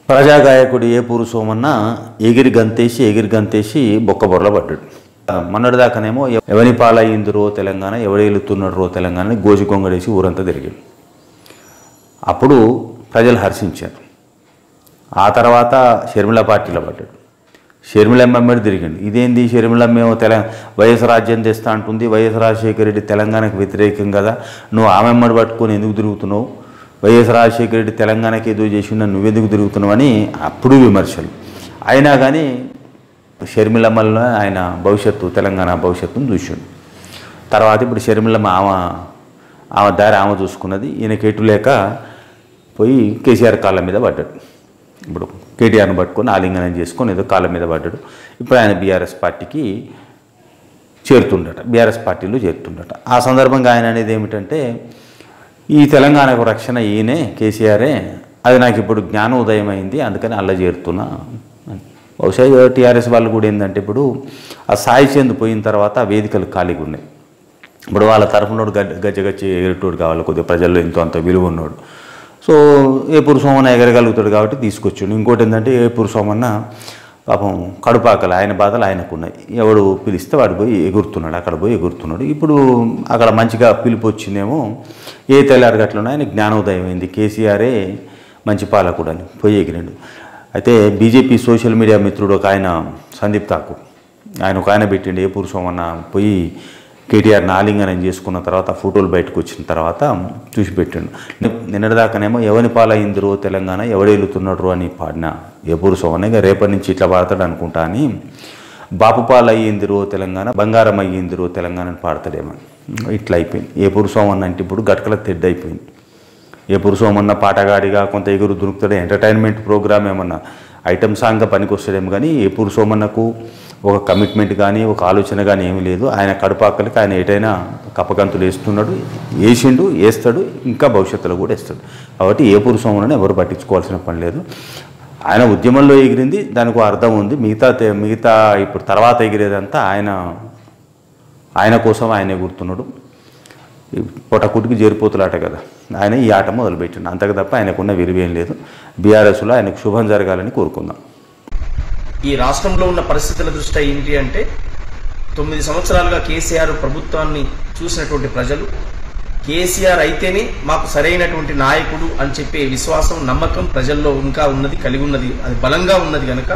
ప్రజాగాయకుడు ఏ పురుషోమన్న ఎగిరి గంతేసి ఎగిరి గంతేసి బొక్కబొర్ల పడ్డాడు మొన్నటిదాకానేమో ఎవరి పాలయ్యిందిరో తెలంగాణ ఎవడు వెళుతున్నాడో తెలంగాణ అని గోజి గొంగడేసి ఊరంతా తిరిగాడు అప్పుడు ప్రజలు హర్షించారు ఆ తర్వాత షర్మిల పార్టీలో పడ్డాడు షర్మిలమ్మ వెంబడి తిరిగిండు ఇదేంది షర్మిలమ్మ ఏమో తెల వైఎస్ రాజ్యం తెస్తా అంటుంది వైఎస్ రాజశేఖర రెడ్డి తెలంగాణకు వ్యతిరేకం కదా నువ్వు ఆమె వెంబడి పట్టుకొని ఎందుకు తిరుగుతున్నావు వైఎస్ రాజశేఖర రెడ్డి తెలంగాణకి ఏదో చేసిండ నువ్వెందుకు తిరుగుతున్నావు అని అప్పుడు విమర్శలు అయినా కానీ షర్మిలమ్మలో ఆయన భవిష్యత్తు తెలంగాణ భవిష్యత్తును చూసిండు తర్వాత ఇప్పుడు షర్మిలమ్మ ఆమె ఆమె దారి ఆమె చూసుకున్నది ఈయనకి ఎటు లేక పోయి కేసీఆర్ కాళ్ళ మీద పడ్డాడు ఇప్పుడు కేటీఆర్ని పట్టుకొని ఆలింగనం చేసుకొని ఏదో కాళ్ళ మీద పడ్డాడు ఇప్పుడు ఆయన బీఆర్ఎస్ పార్టీకి చేరుతుండట బీఆర్ఎస్ పార్టీలో చేరుతుండట ఆ సందర్భంగా ఆయన అనేది ఏమిటంటే ఈ తెలంగాణకు రక్షణ ఈయనే కేసీఆరే అది నాకు ఇప్పుడు జ్ఞానోదయం అయింది అందుకని అల్ల చేరుతున్నా అని. బహుశా టీఆర్ఎస్ వాళ్ళు కూడా ఏంటంటే ఇప్పుడు ఆ సాయి చంద్ పోయిన తర్వాత ఆ వేదికలు ఖాళీగా ఉన్నాయి ఇప్పుడు వాళ్ళ తరఫునోడు గజ్జ గజ్జ గచ్చి ఎగరేటోడు కావాలి కొద్దిగా ప్రజల్లో ఎంతో అంత విలువ ఉన్నాడు సో ఏ పురుషోమన్న ఎగరగలుగుతాడు కాబట్టి తీసుకొచ్చాడు ఇంకోటి ఏంటంటే ఏ పురుషోమన్న పాపం కడుపాకలు ఆయన బాధలు ఆయనకున్నాయి ఎవడు పిలిస్తే వాడు పోయి ఎగురుతున్నాడు అక్కడ పోయి ఎగురుతున్నాడు ఇప్పుడు అక్కడ మంచిగా పిలుపు వచ్చిందేమో ఏ తెల్లారి గట్లనో ఆయన జ్ఞానోదయం అయింది కేసీఆరే మంచి పాలకుడు అని పోయి ఎగిరాడు అయితే బీజేపీ సోషల్ మీడియా మిత్రుడు ఒక ఆయన సందీప్ ఠాకూర్ ఆయన ఒక ఆయన పెట్టిండు ఏ పురుషోమన్న పోయి కేటీఆర్ ఆలింగనం చేసుకున్న తర్వాత ఫోటోలు బయటకు వచ్చిన తర్వాత చూసి పెట్టిండు ని- నిన్నటిదాకానేమో ఎవని పాలయ్యిందిరో తెలంగాణ ఎవడేలుతున్నాడు అని పాడిన ఏ పురుషోమన్న ఇక రేపటి నుంచి ఇట్లా పాడతాడు అనుకుంటా అని బాపు పాలయ్యిందిరో తెలంగాణ బంగారం అయ్యిందిరో తెలంగాణ అని పాడతాడేమో ఇట్లా అయిపోయింది ఏ పురుషోమన్న అంటే ఇప్పుడు గట్కల తెడ్డు అయిపోయింది ఏ పురుషోమన్న పాటగాడిగా కొంత ఎగురు దొరుకుతాడు ఎంటర్టైన్మెంట్ ప్రోగ్రామ్ ఏమన్నా ఐటమ్ సాంగ్గా పనికొస్తాడేమో కానీ ఏ పురుషోమన్నకు ఒక కమిట్మెంట్ కానీ ఒక ఆలోచన కానీ ఏమీ లేదు ఆయన కడుపాకలకి ఆయన ఎటైనా కప్పగంతులు వేస్తున్నాడు వేసిండు వేస్తాడు ఇంకా భవిష్యత్తులో కూడా వేస్తాడు కాబట్టి ఏ పురుషోమన్నని ఎవరు పట్టించుకోవాల్సిన పని లేదు ఆయన ఉద్యమంలో ఎగిరింది దానికి ఒక అర్థం ఉంది మిగతా తే- మిగతా ఇప్పుడు తర్వాత ఎగిరేదంతా ఆయన ఆయన కోసం ఆయన ఎగురుతున్నాడు ఈ పొటకుటికి చేరిపోతులాట కదా ఆయన ఈ ఆట మొదలుపెట్టిండు అంతకు తప్ప ఆయనకున్న విలువేం లేదు బీఆర్ఎస్లో ఆయనకు శుభం జరగాలని కోరుకుందాం ఈ రాష్ట్రంలో ఉన్న పరిస్థితుల దృష్ట్యా ఏంటి అంటే తొమ్మిది సంవత్సరాలుగా కేసీఆర్ ప్రభుత్వాన్ని చూసినటువంటి ప్రజలు కేసీఆర్ అయితేనే మాకు సరైనటువంటి నాయకుడు అని చెప్పే విశ్వాసం నమ్మకం ప్రజల్లో ఇంకా ఉన్నది కలిగి ఉన్నది అది బలంగా ఉన్నది కనుక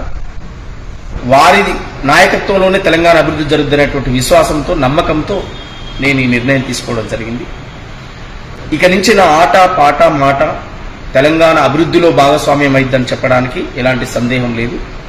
వారి నాయకత్వంలోనే తెలంగాణ అభివృద్ధి జరుగుతున్నటువంటి విశ్వాసంతో నమ్మకంతో నేను ఈ నిర్ణయం తీసుకోవడం జరిగింది ఇక నుంచి నా ఆట పాట మాట తెలంగాణ అభివృద్ధిలో భాగస్వామ్యం అయిద్దని చెప్పడానికి ఎలాంటి సందేహం లేదు